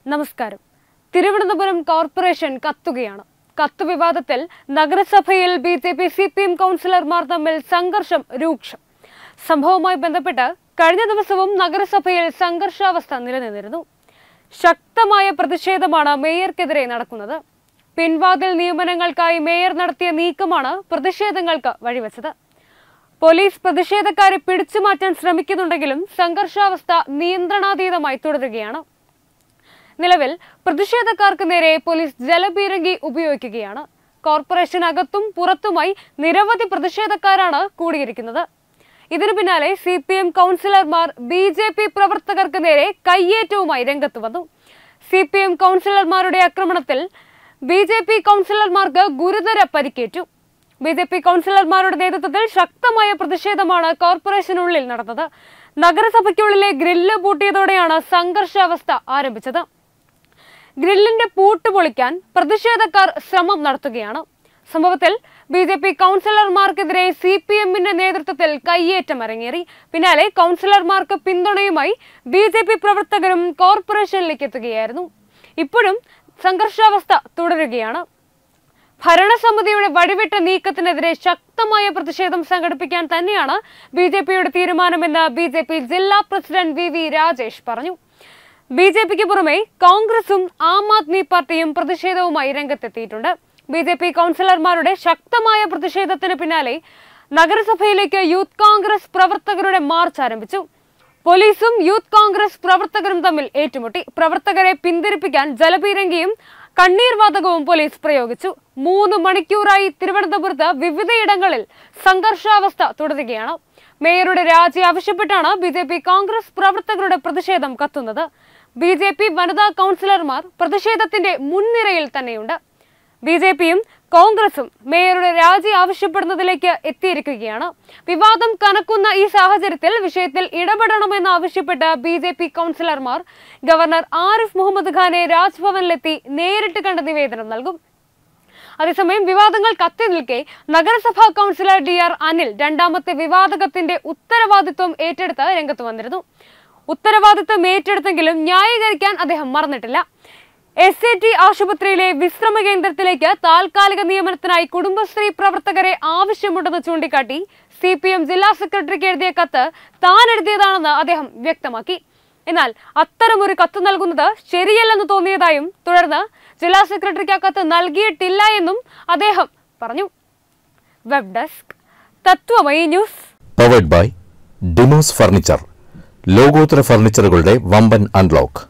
നമസ്കാരം തിരുവനന്തപുരം കോർപ്പറേഷൻ കത്തുകയാണ് കത്ത് വിവാദത്തിൽ നഗരസഭയിൽ B J P C P M കൗൺസിലർമാർ തമ്മിൽ സംഘർഷം രൂക്ഷം സംഭവവുമായി ബന്ധപ്പെട്ട് കഴിഞ്ഞ ദിവസവും നഗരസഭയിൽ സംഘർഷാവസ്ഥ നിലനിന്നിരുന്നു ശക്തമായ പ്രതിഷേധമാണ് മേയർക്കെതിരെ നടക്കുന്നത് പിൻവാതിൽ നിയമനങ്ങൾക്കായി മേയർ നടത്തിയ നീക്കമാണ് പ്രതിഷേധങ്ങൾക്ക് വഴിവെച്ചത് പോലീസ് പ്രതിഷേധക്കാരെ പിടിച്ചുമാറ്റാൻ ശ്രമിക്കുന്നുണ്ടെങ്കിലും സംഘർഷാവസ്ഥ നിയന്ത്രണാതീതമായി തുടരുകയാണ് നിലവിൽ പ്രതിഷേധക്കാർക്ക് നേരെ പോലീസ് ജലപീരങ്കി ഉപയോഗിക്കുകയാണ് കോർപ്പറേഷനകത്തും പുറത്തുമായി നിരവധി പ്രതിഷേധക്കാരാണ് കൂടിയിരിക്കുന്നത് ഇതിനു പിന്നാലെ സി പി എം കൗൺസിലർമാർ ബി ജെ പി പ്രവർത്തകർക്ക് നേരെ കയ്യേറ്റവുമായി രംഗത്ത് വന്നു സി പി എം കൗൺസിലർമാരുടെ ആക്രമണത്തിൽ ബി ജെ പി കൗൺസിലർമാർക്ക് ഗുരുതര പരിക്കേറ്റു ബി ജെ പി കൗൺസിലർമാരുടെ നേതൃത്വത്തിൽ ശക്തമായ പ്രതിഷേധമാണ് കോർപ്പറേഷനുള്ളിൽ നടന്നത് നഗരസഭയ്ക്കുള്ളിലെ ഗ്രില്ല് പൂട്ടിയതോടെയാണ് സംഘർഷാവസ്ഥ ആരംഭിച്ചത് ഗ്രില്ലിന്റെ പൂട്ട് പൊളിക്കാൻ പ്രതിഷേധക്കാർ ശ്രമം നടത്തുകയാണ് സംഭവത്തിൽ ബി ജെ പി കൗൺസിലർമാർക്കെതിരെ സി പി എമ്മിന്റെ നേതൃത്വത്തിൽ കയ്യേറ്റം അരങ്ങേറി പിന്നാലെ കൗൺസിലർമാർക്ക് പിന്തുണയുമായി ബി ജെ പി പ്രവർത്തകരും കോർപ്പറേഷനിലേക്ക് എത്തുകയായിരുന്നു ഇപ്പോഴും സംഘർഷാവസ്ഥ തുടരുകയാണ് ഭരണസമിതിയുടെ വഴിവിട്ട നീക്കത്തിനെതിരെ ശക്തമായ പ്രതിഷേധം സംഘടിപ്പിക്കാൻ തന്നെയാണ് ബി ജെ പിയുടെ തീരുമാനമെന്ന് ബി ജെ പി ജില്ലാ പ്രസിഡന്റ് വി വി രാജേഷ് പറഞ്ഞു ബി ജെ പിക്ക് പുറമെ കോൺഗ്രസും ആം ആദ്മി പാർട്ടിയും പ്രതിഷേധവുമായി രംഗത്തെത്തിയിട്ടുണ്ട് ബി ജെ പി കൗൺസിലർമാരുടെ ശക്തമായ പ്രതിഷേധത്തിന് പിന്നാലെ നഗരസഭയിലേക്ക് യൂത്ത് കോൺഗ്രസ് പ്രവർത്തകരുടെ മാർച്ച് ആരംഭിച്ചു പോലീസും യൂത്ത് കോൺഗ്രസ് പ്രവർത്തകരും തമ്മിൽ ഏറ്റുമുട്ടി പ്രവർത്തകരെ പിന്തിരിപ്പിക്കാൻ ജലപീരങ്കിയും കണ്ണീർ വാതകവും പോലീസ് പ്രയോഗിച്ചു മൂന്ന് മണിക്കൂറായി തിരുവനന്തപുരത്ത് വിവിധയിടങ്ങളിൽ സംഘർഷാവസ്ഥ തുടരുകയാണ് മേയറുടെ രാജി ആവശ്യപ്പെട്ടാണ് ബി ജെ പി കോൺഗ്രസ് പ്രവർത്തകരുടെ പ്രതിഷേധം കത്തുന്നത് ബി ജെ പി വനിതാ കൗൺസിലർമാർ പ്രതിഷേധത്തിന്റെ മുൻനിരയിൽ തന്നെയുണ്ട് ബി ജെ പിയും കോൺഗ്രസും മേയറുടെ രാജി ആവശ്യപ്പെടുന്നതിലേക്ക് എത്തിയിരിക്കുകയാണ് വിവാദം കനക്കുന്ന ഈ സാഹചര്യത്തിൽ വിഷയത്തിൽ ഇടപെടണമെന്ന് ആവശ്യപ്പെട്ട് ബി ജെ പി കൗൺസിലർമാർ ഗവർണർ ആരിഫ് മുഹമ്മദ് ഖാനെ രാജ്ഭവനിലെത്തി നേരിട്ട് കണ്ട് നിവേദനം നൽകും അതേസമയം വിവാദങ്ങൾ കത്തി നിൽക്കെ നഗരസഭാ കൗൺസിലർ ഡി ആർ അനിൽ രണ്ടാമത്തെ വിവാദകത്തിന്റെ ഉത്തരവാദിത്വം ഏറ്റെടുത്ത് രംഗത്ത് വന്നിരുന്നു ഉത്തരവാദിത്വം ഏറ്റെടുത്തെങ്കിലും ന്യായീകരിക്കാൻ അദ്ദേഹം മറന്നിട്ടില്ല എസ് എ ടി ആശുപത്രിയിലെ വിശ്രമ കേന്ദ്രത്തിലേക്ക് താൽക്കാലിക നിയമനത്തിനായി കുടുംബശ്രീ പ്രവർത്തകരെ ആവശ്യമുണ്ടെന്ന് ചൂണ്ടിക്കാട്ടി സി പി എം ജില്ലാ സെക്രട്ടറിക്ക് എഴുതിയ കത്ത് താൻ എഴുതിയതാണെന്ന് അദ്ദേഹം വ്യക്തമാക്കി എന്നാൽ അത്തരമൊരു കത്ത് നൽകുന്നത് ശരിയല്ലെന്ന് തോന്നിയതായും തുടർന്ന് ജില്ലാ സെക്രട്ടറിക്ക് ആ കത്ത് നൽകിയിട്ടില്ല എന്നും അദ്ദേഹം പറഞ്ഞു web desk Tatwamayi news powered by Demos furniture ലോകോത്തര ഫർണിച്ചറുകളുടെ വമ്പൻ അൺലോക്ക്